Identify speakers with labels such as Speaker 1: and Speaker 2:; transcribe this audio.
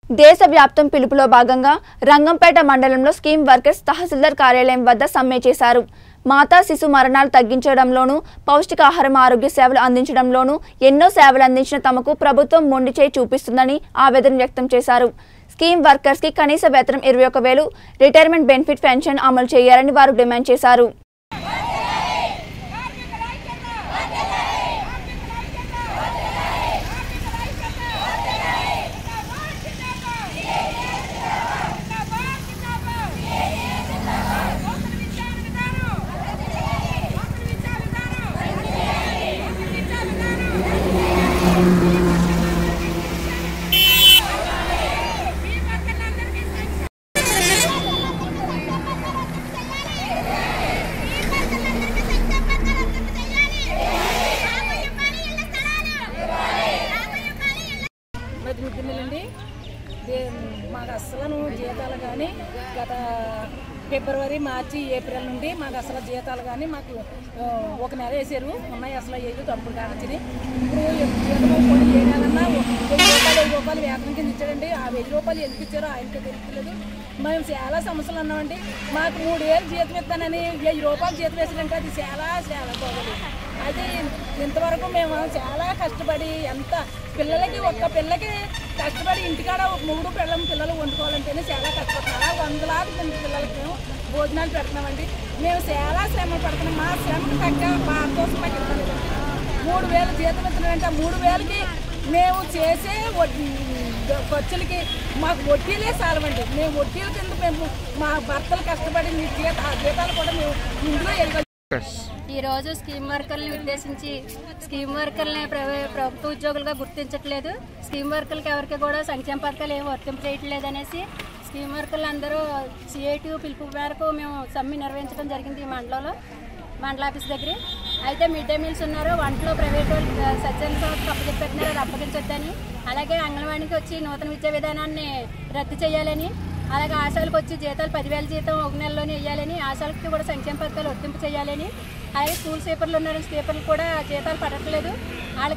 Speaker 1: దేశవ్యాప్తం పిలుపులో భాగంగా రంగంపేట మండలంలో స్కీమ్ వర్కర్స్ తహసీల్దార్ కార్యాలయం వద్ద సమ్మె చేశారు మాతా శిశు మరణాలు తగ్గించడంలోనూ పౌష్టికాహారం ఆరోగ్య సేవలు అందించడంలోనూ ఎన్నో సేవలు అందించిన తమకు ప్రభుత్వం మొండి చేయి చూపిస్తుందని ఆవేదన వ్యక్తం చేశారు స్కీమ్ వర్కర్స్ కి కనీస వేతనం ఇరవై ఒక వేలు రిటైర్మెంట్ బెనిఫిట్ పెన్షన్ అమలు చేయాలని వారు డిమాండ్ చేశారు
Speaker 2: మధ్య మిద్దిమిల్లండి మాకు అసలు జీతాలు కానీ గత ఫిబ్రవరి మార్చి ఏప్రిల్ నుండి మాకు అసలు జీతాలు కానీ మాకు ఆ, ఒక నెల వేసారు ఉన్నాయి అసలు ఏది తప్పుడు కానొచ్చినాయి ఇప్పుడు జీతం కూడా ఏ నెలన్నా వెయ్యి రూపాయలు వెయ్యి రూపాయలు వేతనం కింద ఇచ్చాడండి ఆ వెయ్యి రూపాయలు ఎందుకు ఇచ్చారో ఆయనకే తెలియట్లేదు మేము చాలా సమస్యలు ఉన్నామండి మాకు మూడు వేలు జీతం ఇస్తానని వెయ్యి రూపాయలు జీతం వేసాడంటే అది చాలా చాలా బాగోదు అది ఇంతవరకు మేము చాలా కష్టపడి ఎంత పిల్లలకి ఒక్క పిల్లకి కష్టపడి ఇంటికాడ ఒక మూడు పిల్లలు పిల్లలు వండుకోవాలంటేనే చాలా కష్టపడుతున్నారు వందలాది మంది పిల్లలకి మేము భోజనాలు పెడుతున్నామండి మేము చాలా శ్రమ పడుతున్నాం మా శ్రమకు తగ్గ మా కోసం మాకు ఇవ్వలేదు మూడు వేలు జీతం ఇస్తున్నాడంటే ఆ మూడు వేలకి మేము చేసే వడ్డీ- ఖర్చులకి మాకు వడ్డీలే చాలవండి మేము వడ్డీల కింద మేము మా భర్తలు కష్టపడి మీ జీత ఆ జీతాలు కూడా మేము ఇంట్లో వెళ్ళి
Speaker 3: ఈ రోజు స్కీమ్ వర్కర్ని ఉద్దేశించి స్కీమ్ వర్కర్ని ప్రైవే- ప్రభుత్వ ఉద్యోగులుగా గుర్తించట్లేదు స్కీమ్ వర్కర్లకి ఎవరికి కూడా సంక్షేమ పథకాలు ఏమి వర్తింపు చేయట్లేదు అనేసి స్కీమ్ వర్కర్లు అందరూ సిఐటి పిలుపు మేరకు మేము సమ్మె నిర్వహించడం జరిగింది ఈ మండలంలో మండల ఆఫీస్ దగ్గర అయితే మిడ్ డే మీల్స్ ఉన్నారు వంటలో ప్రైవేట్ వాళ్ళు సజ్జన సంస్థకు అప్పచెప్పెట్టినారు అది అప్పగించొద్దని అలాగే అంగన్వాడికి వచ్చి నూతన విద్యా విధానాన్ని రద్దు చేయాలని అలాగే ఆశాలకు వచ్చి జీతాలు పదివేల జీతం ఒక నెలలోనే ఇవ్వాలని ఆశాలకి కూడా సంక్షేమ పథకాలు వర్తింపు చేయాలని అలాగే స్కూల్ స్వీపర్లు ఉన్నారు స్వీపర్లు కూడా జీతాలు పడట్లేదు వాళ్ళకి